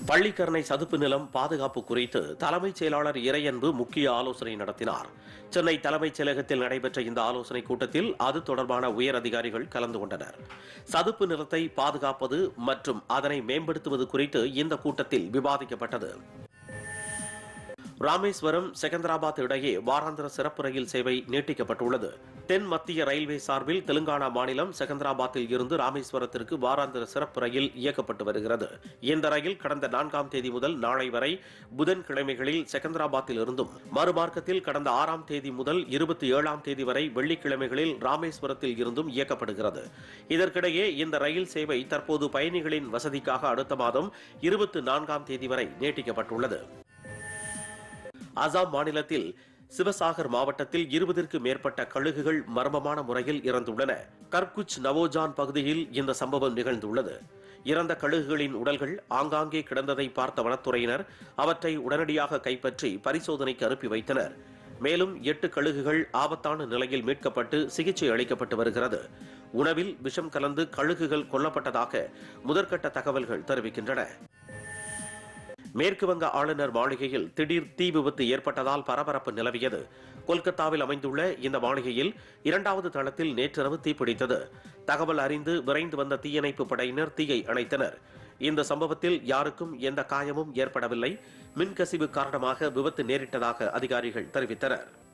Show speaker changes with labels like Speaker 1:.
Speaker 1: பள்ளிக்கரணை சதுப்பு நிலம் பாதுகாப்பு குறித்து தலைமைச் செயலாளர் இறையன்பு முக்கிய ஆலோசனை நடத்தினார் சென்னை தலைமைச் செயலகத்தில் நடைபெற்ற இந்த ஆலோசனைக் கூட்டத்தில் அது தொடர்பான உயர் அதிகாரிகள் கலந்து கொண்டனர் சதுப்பு நிலத்தை பாதுகாப்பது மற்றும் அதனை மேம்படுத்துவது குறித்து இந்த கூட்டத்தில் விவாதிக்கப்பட்டது ராமேஸ்வரம் செகந்திராபாத் இடையே வாராந்திர சிறப்பு ரயில் சேவை நீட்டிக்கப்பட்டுள்ளது தென் மத்திய ரயில்வே சார்பில் தெலுங்கானா மாநிலம் செகந்திராபாத்தில் இருந்து ராமேஸ்வரத்திற்கு வாராந்திர சிறப்பு ரயில் இயக்கப்பட்டு வருகிறது இந்த ரயில் கடந்த நான்காம் தேதி முதல் நாளை வரை புதன்கிழமைகளில் செகந்திராபாத்தில் இருந்தும் மறுமார்க்கத்தில் கடந்த ஆறாம் தேதி முதல் இருபத்தி ஏழாம் தேதி வரை வெள்ளிக்கிழமைகளில் ராமேஸ்வரத்தில் இருந்தும் இயக்கப்படுகிறது இதற்கிடையே இந்த ரயில் சேவை தற்போது பயணிகளின் வசதிக்காக அடுத்த மாதம் இருபத்தி நான்காம் தேதி வரை நீட்டிக்கப்பட்டுள்ளது அசாம் மாநிலத்தில் சிவசாகர் மாவட்டத்தில் இருபதிற்கு மேற்பட்ட கழுகுகள் மர்மமான முறையில் இறந்துள்ளன கர்குச் நவோஜான் பகுதியில் இந்த சம்பவம் நிகழ்ந்துள்ளது இறந்த கழுகுகளின் உடல்கள் ஆங்காங்கே கிடந்ததை பார்த்த வனத்துறையினர் அவற்றை உடனடியாக கைப்பற்றி பரிசோதனைக்கு அனுப்பி வைத்தனர் மேலும் எட்டு கழுகுகள் ஆபத்தான நிலையில் மீட்கப்பட்டு சிகிச்சை அளிக்கப்பட்டு வருகிறது உணவில் விஷம் கலந்து கழுகுகள் கொல்லப்பட்டதாக முதற்கட்ட தகவல்கள் தெரிவிக்கின்றன மேற்கு வங்க ஆளுநர் மாளிகையில் திடீர் தீ விபத்து ஏற்பட்டதால் பரபரப்பு நிலவியது கொல்கத்தாவில் அமைந்துள்ள இந்த மாளிகையில் இரண்டாவது தளத்தில் நேற்றிரவு தீப்பிடித்தது தகவல் அறிந்து விரைந்து வந்த தீயணைப்பு படையினர் தீயை அணைத்தனர் இந்த சம்பவத்தில் யாருக்கும் எந்த காயமும் ஏற்படவில்லை மின்கசிவு காரணமாக விபத்து நேரிட்டதாக அதிகாரிகள் தெரிவித்தனர்